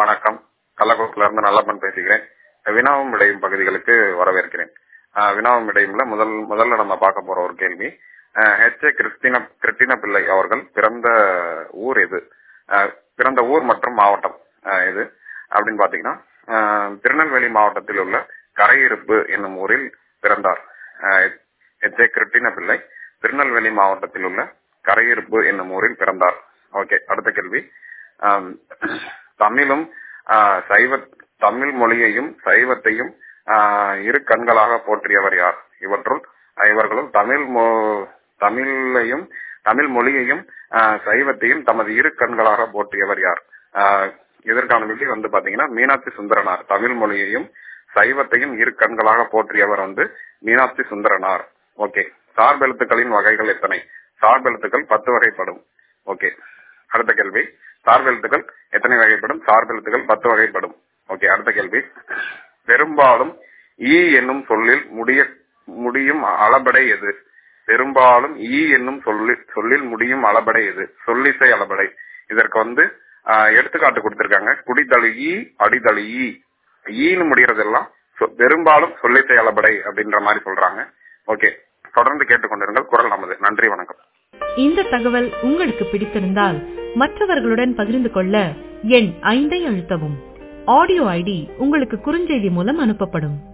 வணக்கம் கள்ளக்குளத்துல இருந்து நல்லப்பன் பேசுகிறேன் வினாவும் விடையும் பகுதிகளுக்கு வரவேற்கிறேன் ஆஹ் வினாவும் விடையும்ல முதல் முதல்ல நம்ம பார்க்க போற ஒரு கேள்வி ஹெச் ஏ கிறிஸ்டின கிறிஸ்டின பிள்ளை அவர்கள் பிறந்த ஊர் எது ஆஹ் பிறந்த ஊர் மற்றும் மாவட்டம் ஆஹ் எது அப்படின்னு பாத்தீங்கன்னா ஆஹ் திருநெல்வேலி மாவட்டத்தில் உள்ள கரையிருப்பு என்னும் ஊரில் பிறந்தார் எச் ஏ கிருட்டின பிள்ளை திருநெல்வேலி மாவட்டத்தில் உள்ள கரையிருப்பு என்னும் ஊரில் பிறந்தார் ஓகே அடுத்த கேள்வி ஆம், தமிழும் ஆஹ், சைவ தமிழ் மொழியையும் சைவத்தையும் ஆஹ், இரு கண்களாக போற்றியவர் யார் இவற்றுள் ஆஹ், இவர்களும் தமிழ் மொ- தமிழையும் தமிழ் மொழியையும் ஆஹ், சைவத்தையும் தமது இரு கண்களாக போற்றியவர் யார் ஆஹ், இதற்கான விதி வந்து பாத்தீங்கன்னா மீனாட்சி சுந்தரனார் தமிழ் மொழியையும் சைவத்தையும் இரு கண்களாக போற்றியவர் வந்து மீனாட்சி சுந்தரனார் ஓகே சார்பெழுத்துக்களின் வகைகள் எத்தனை சார்பெழுத்துக்கள் பத்து வகைப்படும் ஓகே அடுத்த கேள்வி சார்பெழுத்துக்கள் எத்தனை வகைப்படும் சார்பெழுத்துக்கள் பத்து வகைப்படும் ஓகே அடுத்த கேள்வி பெரும்பாலும் ஈ என்னும் சொல்லில் முடிய முடியும் அளபடை எது பெரும்பாலும் ஈ என்னும் சொல்லி சொல்லில் முடியும் அளபடை எது சொல்லிசை அளபடை இதற்கு வந்து ஆஹ், எடுத்துக்காட்டு கொடுத்திருக்காங்க குடிதழு ஈ அடிதழு ஈ ஈன்னு முடியறதெல்லாம் சொ- பெரும்பாலும் சொல்லிசை அளபடை அப்படின்ற மாதிரி சொல்றாங்க ஓகே தொடர்ந்து கேட்டுக்கொண்டிருங்கள் குரல் நமது நன்றி வணக்கம் இந்த தகவல் உங்களுக்கு பிடித்திருந்தால் மற்றவர்களுடன் பகிர்ந்து கொள்ள எண் ஐந்தை அழுத்தவும் ஆடியோ ஐடி உங்களுக்கு குறுஞ்செய்தி மூலம் அனுப்பப்படும்